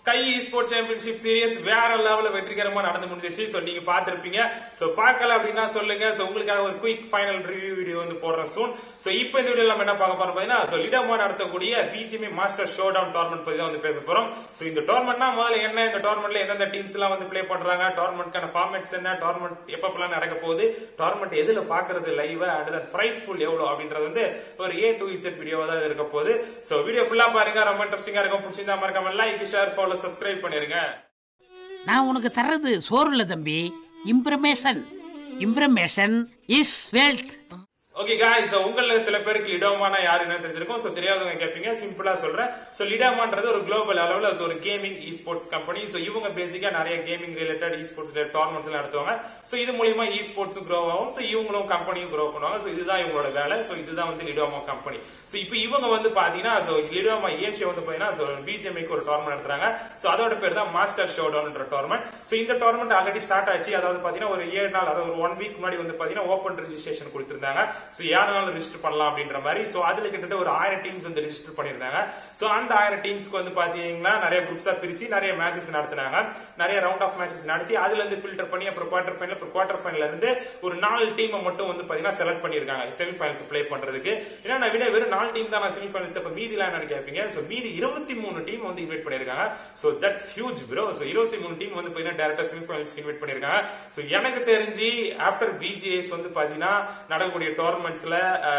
sky sport championship serious வேற லெவல்ல வெற்றிகரமா நடந்து முடிஞ்சிச்சு சோ நீங்க பாத்திருப்பீங்க சோ பார்க்கல அப்படின்னா சொல்லுங்க சோ உங்களுக்காக ஒரு குயிக் ஃபைனல் ரிவ்யூ வீடியோ வந்து போடுறேன் சூன் சோ இப்போ இந்த வீடியோல நம்ம என்ன பார்க்க போறோம் பாத்தீங்கன்னா சோ லிடமா நடத்தக்கூடிய PGM master showdown tournament பத்தி தான் வந்து பேச போறோம் சோ இந்த டோர்னமெண்ட்னா முதல்ல என்ன இந்த டோர்னமெண்ட்ல எந்தெந்த டீம்ஸ் எல்லாம் வந்து ப்ளே பண்றாங்க டோர்னமெண்ட்கான ஃபார்மேட்ஸ் என்ன டோர்னமெண்ட் எப்பப்பெல்லாம் நடக்க போகுது டோர்னமெண்ட் எதுல பாக்குறது லைவ் அண்ட் பிரைஸ் ஃபுல் எவ்வளவு அப்படின்றது வந்து ஒரு ஏ டு இசட் வீடியோவா தான் இருக்க போகுது சோ வீடியோ ஃபுல்லா பாருங்க ரொம்ப இன்ட்ரெஸ்டிங்கா இருக்கும் பிடிச்சிருந்தா மறக்காம லைக் ஷேர் ஃபாலோ சப்ஸ்கிரைப் பண்ணிருங்க நான் உனக்கு தர்றது சோறு இல்ல தம்பி information information is wealth okay guys உங்கள சில பேருக்கு லிடோமானா யாருன்னு தெரிஞ்சிருக்கும் சோ தெரியாதவங்க கேட்பீங்க சிம்பிளா சொல்றேன் சோ லிடோமான்றது ஒரு குளோபல் அளவுல so ஒரு gaming esports company so இவங்க பேசிக்கா நிறைய gaming related esports tournaments எல்லாம் நடத்துவாங்க சோ இது மூலியமா இ ஸ்போர்ட்ஸும் க்ரோ ஆகும் சோ இவங்களும் கம்பெனியும் க்ரோ பண்ணுவாங்க சோ இதுதான் இவங்களோட வேலை சோ இதுதான் வந்து லிடோமா கம்பெனி சோ இப்போ இவங்க வந்து பாத்தீங்கன்னா சோ லிடோமா ஏஷியா வந்து பாத்தீங்கன்னா சோ பிஜிஎம்ஐக்கு ஒரு டோர்னமெண்ட் நடத்துறாங்க சோ அதோட பேர் தான் மாஸ்டர் ஷோ டவுன்ன்ற டோர்னமெண்ட் சோ இந்த டோர்னமெண்ட் ஆல்ரெடி ஸ்டார்ட் ஆச்சு அதாவது பாத்தீங்கன்னா ஒரு ஏழு நாள் அதாவது ஒரு ஒன் வீக் முன்னாடி வந்து பாத்தீங்கன்னா ஓப்பன் ரெஜிஸ்ட்ரேஷன் கொடுத்திருந்தாங்க சோ யாருனாலும் ரெஜிஸ்டர் பண்ணலாம் அப்படின்ற மாதிரி சோ அதுல கிட்டத்தட்ட ஒரு ஆயிரம் டீம்ஸ் வந்து ரெஜிஸ்டர் பண்ணிருந்தாங்க சோ அந்த ஆயிரம் டீம்ஸ்க்கு வந்து பாத்தீங்கன்னா நிறைய குரூப்ஸா பிரிச்சு நிறைய மேட்சஸ் நடத்தினாங்க நிறைய ரவுண்ட் ஆஃப் மேட்சஸ் நடத்தி அதுல இருந்து ஃபில்டர் பண்ணி அப்புறம் குவார்டர் ஃபைனல் அப்புறம் குவார்டர் ஃபைனல்ல இருந்து ஒரு நாலு டீமை மட்டும் வந்து பாத்தீங்கன்னா செலக்ட் பண்ணிருக்காங்க செமி ஃபைனல்ஸ் ப்ளே பண்றதுக்கு ஏன்னா நான் விட வெறும் நாலு டீம் தான் நான் செமி ஃபைனல்ஸ் அப்ப மீதி என்னன்னு கேட்பீங்க சோ மீதி இருபத்தி மூணு டீம் வந்து இன்வைட் பண்ணிருக்காங்க so that's huge bro so இருபத்தி மூணு டீம் வந்து பாத்தீங்கன்னா டேரக்டா செமி ஃபைனல்ஸ்க்கு இன்வைட் பண்ணிருக்காங்க சோ எனக்கு தெரிஞ்சு ஆஃப்டர் பிஜிஎஸ் வந்து பாத்தீங்கன்னா நடக்கக்கூடிய டோர்னமெண்ட்ஸ்ல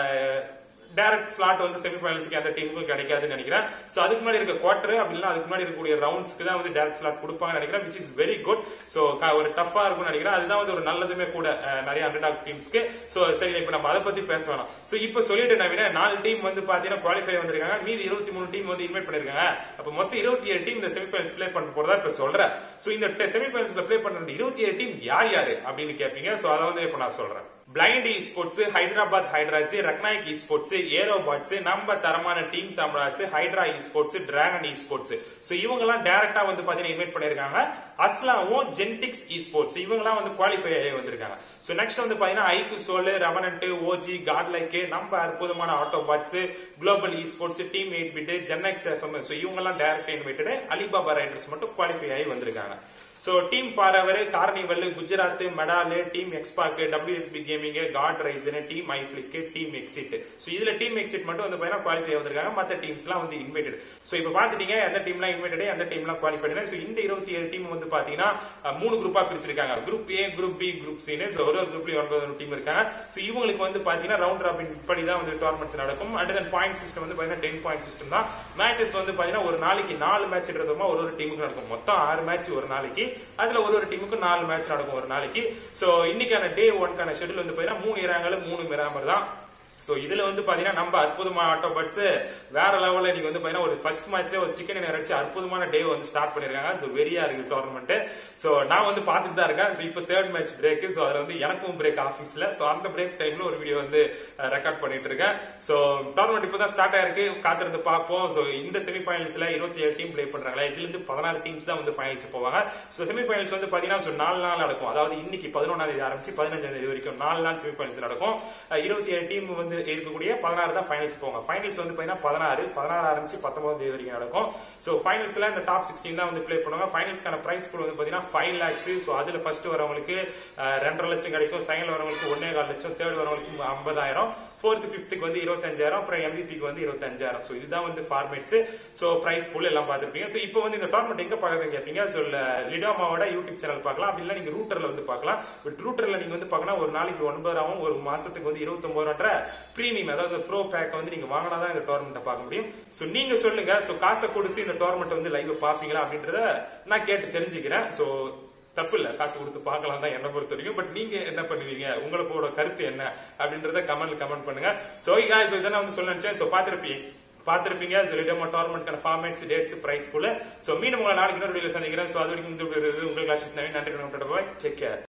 டைரக்ட் ஸ்லாட் வந்து செமிஃபைனல்ஸ்க்கு அந்த டீமுக்கும் கிடைக்காதுன்னு நினைக்கிறேன் சோ அதுக்கு முன்னாடி இருக்க குவார்டர் அப்படின்னா அதுக்கு முன்னாடி இருக்கக்கூடிய ரவுண்ட்ஸ்க்கு தான் வந்து டைரக்ட் ஸ்லாட் கொடுப்பாங்கன்னு நினைக்கிறேன் which is very good so ஒரு டஃபா இருக்கும்னு நினைக்கிறேன் அதுதான் வந்து ஒரு நல்லதுமே கூட அஹ், நிறைய அண்டர்டாக் டீம்ஸ்க்கு சோ சரி இப்ப நம்ம அதை பத்தி பேச வேணாம் சோ இப்ப சொல்லிட்டு நான் விட நாலு டீம் வந்து பாத்தீங்கன்னா குவாலிஃபை வந்திருக்காங்க மீதி இருபத்தி மூணு டீம் வந்து இன்வைட் பண்ணிருக்காங்க அப்ப மொத்தம் இருபத்தி ஏழு டீம் இந்த செமிஃபைனல்ஸ் ப்ளே பண்ண போறதா இப்ப சொல்றேன் சோ இந்த செமிஃபைனல்ஸ்ல ப்ளே பண்ற இருபத்தி ஏழு டீம் யார் யாரு அப்படின்னு கேட்பீங்க சோ அதை வந்து இப்ப நான் சொல்றேன் blind esports Hyderabad Hydras ரக்னாய்க் இ ஸ்போர்ட்ஸ் ஏரோபாட்ஸ் நம்ம தரமான team Tamilas Hydra esports dragon esports so இவங்க எல்லாம் டைரக்டா வந்து பாத்தீங்கன்னா இன்வைட் பண்ணிருக்காங்க அஸ்லாமும் ஜென்டிக்ஸ் இ ஸ்போர்ட்ஸ் இவங்க எல்லாம் வந்து குவாலிஃபை ஆகி வந்திருக்காங்க சோ நெக்ஸ்ட் வந்து பாத்தீங்கன்னா ஐக்கு Soul Revenant OG godlike நம்ம அற்புதமான autobots global esports team eight bit GenX FM so இவங்க எல்லாம் டைரக்டா இன்வைட்டட் அலிபாபா ரைடர்ஸ் மட்டும் குவாலிஃபை ஆகி வந்திருக்காங்க so team forever carnival Gujarat medal team எக்ஸ்பாக் WSP gaming god risen team iFlick team exit so இதுல டீம் எக்ஸிட் மட்டும் வந்து பாத்தீங்கன்னா குவாலிஃபை வந்திருக்காங்க மத்த டீம்ஸ் எல்லாம் வந்து இன்வைட்டட் சோ இப்ப பாத்துட்டீங்க எந்த டீம்லாம் இன்வைட்டட் எந்த டீம்லாம் குவாலிஃபைட் சோ இந்த இருபத்தி ஏழு டீம் வந்து பாத்தீங்கன்னா அஹ், மூணு குரூப்பா பிரிச்சிருக்காங்க group A group B group சின்னு சோ ஒரு ஒரு குரூப்லயும் ஒன்பது டீம் இருக்காங்க சோ இவங்களுக்கு வந்து பாத்தீங்கன்னா ரவுண்ட் ராபின் படி தான் வந்து டோர்னமெண்ட்ஸ் நடக்கும் அண்ட் தென் பாயிண்ட் சிஸ்டம் வந்து பாத்தீங்கன்னா டென் பாயிண்ட் சிஸ்டம் தான் மேட்சஸ் வந்து பாத்தீங்கன்னா ஒரு நாளைக்கு நாலு மேட்ச் ஒரு ஒரு டீமுக்கு நடக்கும் மொத்தம் ஆறு மேட்ச் ஒரு நாளைக்கு அதுல ஒரு ஒரு டீமுக்கு நாலு மேட்ச் நடக்கும் ஒரு நாளைக்கு சோ இன்னைக்கான டே ஒன்கான ஷெட்யூல் வந்து பாத்தீங்கன்னா மூணு இறாங்கல் மூணு மிராமர் தான் சோ இதுல வந்து பாத்தீங்கன்னா நம்ம அற்புதமான ஆட்டோ பட்ஸ் வேற லெவல்ல நீங்க வந்து பாத்தீங்கன்னா ஒரு ஃபர்ஸ்ட் மேட்ச்ல ஒரு சிக்கன் அடிச்சு அற்புதமான டே வந்து ஸ்டார்ட் பண்ணிருக்காங்க சோ வெரியா இருக்கு டோர்னமெண்ட் சோ நான் வந்து பாத்துட்டு தான் இருக்கேன் சோ இப்போ தேர்ட் மேட்ச் பிரேக் சோ அதுல வந்து எனக்கும் பிரேக் ஆபீஸ்ல சோ அந்த பிரேக் டைம்ல ஒரு வீடியோ வந்து ரெக்கார்ட் பண்ணிட்டு இருக்கேன் சோ டோர்னமெண்ட் இப்பதான் ஸ்டார்ட் ஆயிருக்கு காத்திருந்து பார்ப்போம் சோ இந்த செமிஃபைனல்ஸ்ல இருபத்தி ஏழு டீம் ப்ளே பண்றாங்களா இதுல இருந்து பதினாறு டீம்ஸ் தான் வந்து ஃபைனல்ஸ் போவாங்க சோ செமிஃபைனல்ஸ் வந்து பாத்தீங்கன்னா so நாலு நாள் நடக்கும் அதாவது இன்னைக்கு பதினொன்னாம் தேதி ஆரம்பிச்சு பதினஞ்சாம் தேதி வரைக்கும் நாலு நாள் செமிஃபைனல்ஸ் நடக்கும் அஹ் இருபத்தி ஏழு டீம் வந்து இருக்கக்கூடிய பதினாறு தான் ஃபைனல்ஸ் போவாங்க ஃபைனல்ஸ் வந்து பாத்தீங்கன்னா பதினாறு பதினாறு ஆரம்பிச்சு பத்தொன்பது தேதி வரைக்கும் நடக்கும் சோ ஃபைனல்ஸ்ல இந்த டாப் சிக்ஸ்டீன் தான் வந்து ப்ளே பண்ணுவாங்க ஃபைனல்ஸ்க்கான பிரைஸ் பூல் வந்து பாத்தீங்கன்னா ஃபைவ் லேக்ஸ் சோ அதுல ஃபர்ஸ்ட் வரவங்களுக்கு அஹ், ரெண்டரை லட்சம் கிடைக்கும் செகண்ட் வரவங்களுக்கு ஒன்னே கால் லட்சம் தேர்ட் வரவங்களுக்கு ஐம்பதாயிரம் ஃபோர்த் ஃபிஃப்த்துக்கு வந்து இருபத்தஞ்சாயிரம் அப்புறம் எம்பிபிக்கு வந்து இருபத்தஞ்சாயிரம் ஸோ இதுதான் வந்து ஃபார்மேட்ஸ் ஸோ பிரைஸ் புல் எல்லாம் பார்த்துருப்பீங்க ஸோ இப்போ வந்து இந்த டோர்னமெண்ட் எங்க பார்க்கறது கேட்பீங்க ஸோ லிடோமாவோட யூடியூப் சேனல் பார்க்கலாம் அப்படி இல்லை நீங்க ரூட்டர்ல வந்து பார்க்கலாம் பட் ரூட்டர்ல நீங்க வந்து பார்க்கணும் ஒரு நாளைக்கு ஒன்பதாயிரம் ஒரு மாசத்துக்கு வந்து இருபத்தொன்பது ரூபா பிரீமியம் அதாவது ப்ரோ பேக் வந்து நீங்க வாங்கினா தான் இந்த டோர்னமெண்ட்டை பார்க்க முடியும் ஸோ நீங்க சொல்லுங்க ஸோ காசை கொடுத்து இந்த டோர்னமெண்ட் வந்து லைவ் பார்ப்பீங்களா அப்படின்றத நான் கேட்டு தெரிஞ்சுக்கிறேன் ஸோ தப்பு இல்ல காசு கொடுத்து பார்க்கலாம் தான் என்ன பொறுத்த வரைக்கும் பட் நீங்க என்ன பண்ணுவீங்க உங்களோட கருத்து என்ன அப்படின்றத கமெண்ட் கமெண்ட் பண்ணுங்க சோ guys so இதெல்லாம் வந்து சொல்ல நினைச்சேன் சோ பாத்திருப்பீங்க பாத்திருப்பீங்க சொல்லிட்டு டோர்னமெண்ட்கான ஃபார்மேட்ஸ் டேட்ஸ் பிரைஸ் போல சோ மீண்டும் உங்களை நாளைக்கு இன்னொரு வீடியோ சந்திக்கிறேன் சோ அது வரைக்கும் இந்த video உங்களுக்கு நன்றி நன்றி பாய் டேக் கேர்